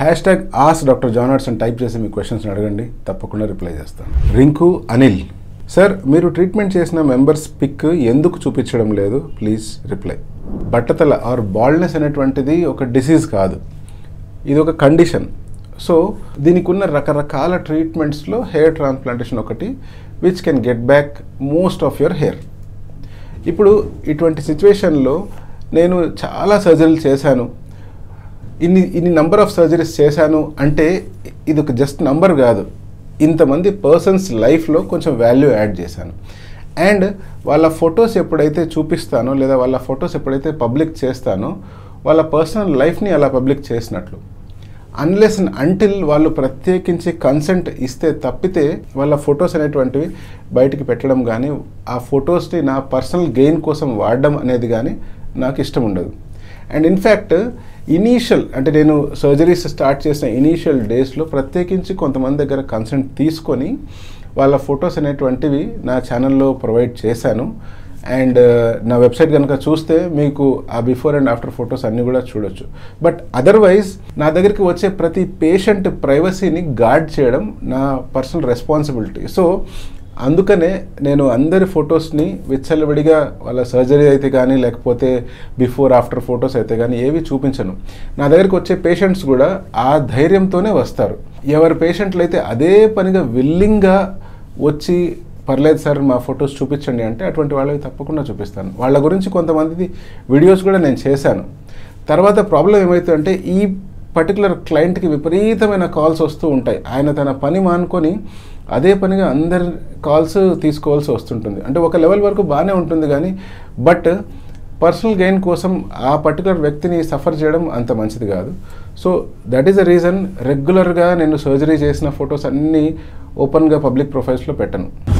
hash tag ask doctor జానర్స్ అని type చేసి మీ క్వశ్చన్స్ అడగండి తప్పకుండా రిప్లై చేస్తాను రింకు అనిల్ సార్ మీరు ట్రీట్మెంట్ చేసిన మెంబర్స్ పిక్ ఎందుకు చూపించడం లేదు ప్లీజ్ రిప్లై బట్టతల ఆర్ బాల్డ్నెస్ అనేటువంటిది ఒక డిసీజ్ కాదు ఇది ఒక కండిషన్ సో దీనికి ఉన్న రకరకాల ట్రీట్మెంట్స్లో హెయిర్ ట్రాన్స్ప్లాంటేషన్ ఒకటి which can get back most of your hair ఇప్పుడు ఇటువంటి సిచ్యువేషన్లో నేను చాలా సర్జరీలు చేశాను ఇన్ని ఇన్ని నంబర్ ఆఫ్ సర్జరీస్ చేశాను అంటే ఇది ఒక జస్ట్ నంబర్ కాదు ఇంతమంది పర్సన్స్ లైఫ్లో కొంచెం వాల్యూ యాడ్ చేశాను అండ్ వాళ్ళ ఫొటోస్ ఎప్పుడైతే చూపిస్తానో లేదా వాళ్ళ ఫొటోస్ ఎప్పుడైతే పబ్లిక్ చేస్తానో వాళ్ళ పర్సనల్ లైఫ్ని అలా పబ్లిక్ చేసినట్లు అన్లెస్ అంటిల్ వాళ్ళు ప్రత్యేకించి కన్సెంట్ ఇస్తే తప్పితే వాళ్ళ ఫొటోస్ అనేటువంటివి బయటికి పెట్టడం కానీ ఆ ఫొటోస్ని నా పర్సనల్ గెయిన్ కోసం వాడడం అనేది కానీ నాకు ఇష్టం ఉండదు అండ్ ఇన్ఫ్యాక్ట్ ఇనీషియల్ అంటే నేను సర్జరీస్ స్టార్ట్ చేసిన ఇనీషియల్ డేస్లో ప్రత్యేకించి కొంతమంది దగ్గర కన్సెంట్ తీసుకొని వాళ్ళ ఫొటోస్ అనేటువంటివి నా ఛానల్లో ప్రొవైడ్ చేశాను అండ్ నా వెబ్సైట్ కనుక చూస్తే మీకు ఆ బిఫోర్ అండ్ ఆఫ్టర్ ఫొటోస్ అన్నీ కూడా చూడొచ్చు బట్ అదర్వైజ్ నా దగ్గరికి వచ్చే ప్రతి పేషెంట్ ప్రైవసీని గార్డ్ చేయడం నా పర్సనల్ రెస్పాన్సిబిలిటీ సో అందుకనే నేను అందరి ఫొటోస్ని విచ్చలవిడిగా వాళ్ళ సర్జరీ అయితే కానీ లేకపోతే బిఫోర్ ఆఫ్టర్ ఫొటోస్ అయితే కానీ ఏవి చూపించను నా దగ్గరికి వచ్చే పేషెంట్స్ కూడా ఆ ధైర్యంతోనే వస్తారు ఎవరి పేషెంట్లు అయితే అదే పనిగా విల్లింగ్గా వచ్చి పర్లేదు సార్ మా ఫొటోస్ చూపించండి అంటే అటువంటి వాళ్ళకి తప్పకుండా చూపిస్తాను వాళ్ళ గురించి కొంతమంది వీడియోస్ కూడా నేను చేశాను తర్వాత ప్రాబ్లం ఏమవుతుందంటే ఈ పర్టికులర్ క్లయింట్కి విపరీతమైన కాల్స్ వస్తూ ఉంటాయి ఆయన తన పని మానుకొని అదే పనిగా అందరి కాల్స్ తీసుకోవాల్సి వస్తుంటుంది అంటే ఒక లెవెల్ వరకు బాగానే ఉంటుంది కానీ బట్ పర్సనల్ గెయిన్ కోసం ఆ పర్టికులర్ వ్యక్తిని సఫర్ చేయడం అంత మంచిది కాదు so that is the reason రెగ్యులర్గా నేను సర్జరీ చేసిన ఫొటోస్ అన్నీ ఓపెన్గా పబ్లిక్ ప్రొఫైల్స్లో పెట్టను